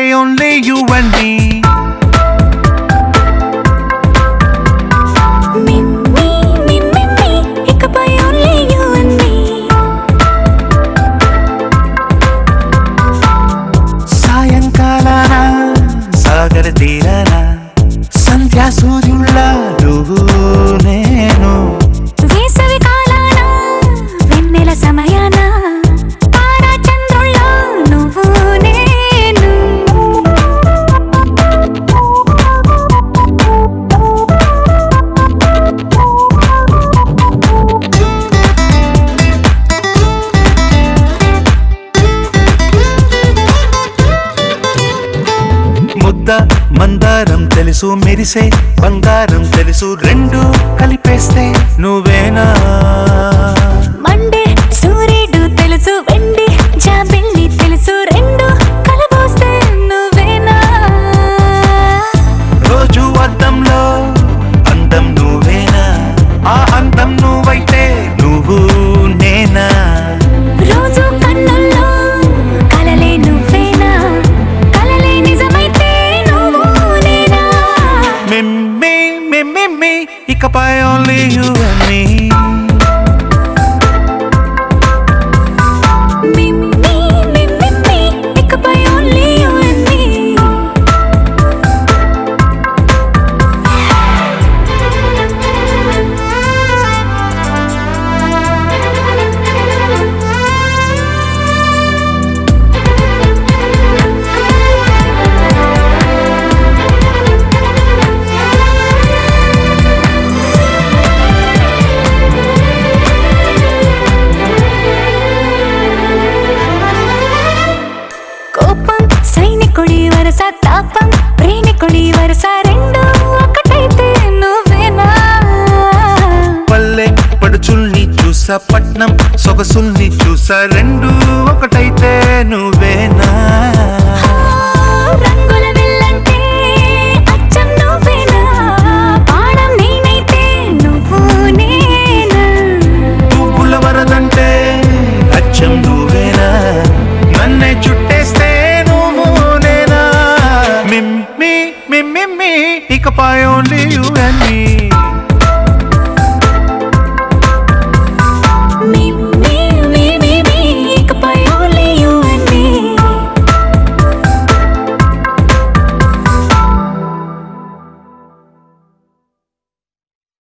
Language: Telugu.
only you and me. Me, me, me, me, me. ఇకపై only you and me. సాయంకాలాన సాగర తీరాన సంధ్యా సూర్యుళ్ళ నువ్వు నేను వేసవి కాలాన వెన్నెల సమయాన తారా చంద్రుల్లో నువ్వు నేను ముద్ద మందారం తెలుసు మెరిసే బంగారం తెలుసు రెండు కలిపేస్తే నువ్వేనా మండే సూర్యుడు తెలుసు వెండి జాబిల్లి తెలుసు రెండు కలబోస్తే నువ్వేనా రోజు అద్దంలో అందం నువ్వేనా ఆ అందం నువ్వైతే నువ్వు నేనా రోజు కన్నుల్లో కలలే నువ్వేనా కలలే నిజమైతే నువ్వు నేనా మిమ్మి మిమ్మి ఇకపై ఓన్లీ యు అండ్ మీ మిమ్మీ మిమ్మీ ఇకపై ఓన్లీ యు అండ్ మీ కోపం సైనికుడి వరస తాపం ప్రేమికుడి వరస రెండు ఒకటైతే నువ్వేనా పల్లె పడుచుల్ని చూసా పట్నం సొగసుల్ని చూసా రెండు